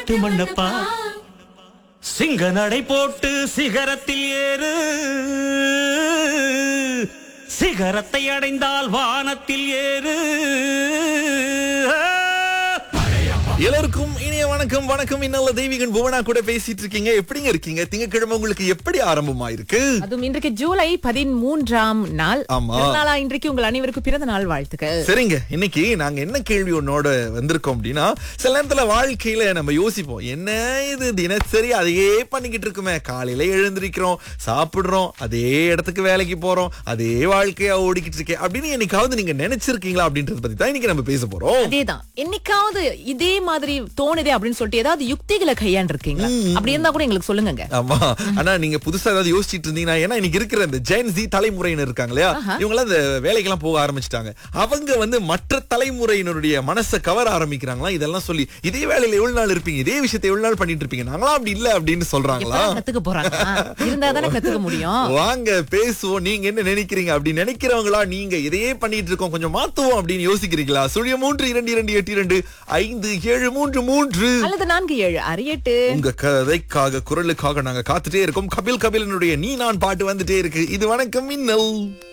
நாட்டு மண்ணப்பா சிங்க நடை போட்டு சிகரத்தில் ஏறு சிகரத்தை அடைந்தால் வானத்தில் ஏறு எல்லாருக்கும் இனிய வணக்கம் வணக்கம் இன்னல்ல தெய்வீகன் புவனா கூட பேசிட்டு இருக்கீங்க எப்படிங்க இருக்கீங்க திங்கட்கிழமை உங்களுக்கு எப்படி ஆரம்பமாயிருக்கு அதுவும் இன்றைக்கு ஜூலை பதிமூன்றாம் நாள் ஆமா. பிறந்தநாளா இன்றைக்கு உங்கள் அனைவருக்கும் பிறந்த நாள் வாழ்த்துக்கள் சரிங்க இன்னைக்கு நாங்க என்ன கேள்வி ஒன்னோட வந்திருக்கோம் அப்படின்னா சில நேரத்துல வாழ்க்கையில நம்ம யோசிப்போம் என்ன இது தினசரி அதையே பண்ணிக்கிட்டு இருக்குமே காலையில எழுந்திருக்கிறோம் சாப்பிடுறோம் அதே இடத்துக்கு வேலைக்கு போறோம் அதே வாழ்க்கையா ஓடிக்கிட்டு இருக்கே அப்படின்னு என்னைக்காவது நீங்க நினைச்சிருக்கீங்களா அப்படின்றத பத்தி தான் இன்னைக்கு நம்ம பேச போறோம் அதேதான் என்னைக்காவது இதே மாதிரி தோணுதே அப்படின்னு சொல்லிட்டு ஏதாவது யுக்திகளை கையாண்டு இருக்கீங்களா அப்படி இருந்தா கூட எங்களுக்கு சொல்லுங்க ஆமா ஆனா நீங்க புதுசா ஏதாவது யோசிச்சிட்டு இருந்தீங்கன்னா ஏன்னா இன்னைக்கு இருக்கிற இந்த ஜென் ஜி தலைமுறையினர் இருக்காங்க இல்லையா இவங்க எல்லாம் இந்த வேலைக்கெல்லாம் போக ஆரம்பிச்சிட்டாங்க அவங்க வந்து மற்ற தலைமுறையினருடைய மனசை கவர ஆரம்பிக்கிறாங்களா இதெல்லாம் சொல்லி இதே வேலையில எவ்வளவு நாள் இருப்பீங்க இதே விஷயத்தை எவ்வளவு நாள் பண்ணிட்டு இருப்பீங்க நாங்களாம் அப்படி இல்ல அப்படின்னு சொல்றாங்களா எப்பதான் கத்துக்க போறாங்க ஆ, இருந்தா தானே கத்துக்க முடியும் வாங்க பேசுவோம் நீங்க என்ன நினைக்கிறீங்க அப்படி நினைக்கிறவங்களா நீங்க இதையே பண்ணிட்டு இருக்கோம் கொஞ்சம் மாத்துவோம் அப்படின்னு யோசிக்கிறீங்களா சுழிய மூன்று இரண்டு இரண்டு எட்டு இரண்டு ஐந்து ஏழு மூன்று மூன்று அல்லது நான்கு ஏழு அரியட்டு உங்க கதைக்காக குரலுக்காக நாங்க காத்துட்டே இருக்கோம் கபில் கபிலனுடைய நீ நான் பாட்டு வந்துட்டே இருக்கு இது வணக்கம் மின்னல்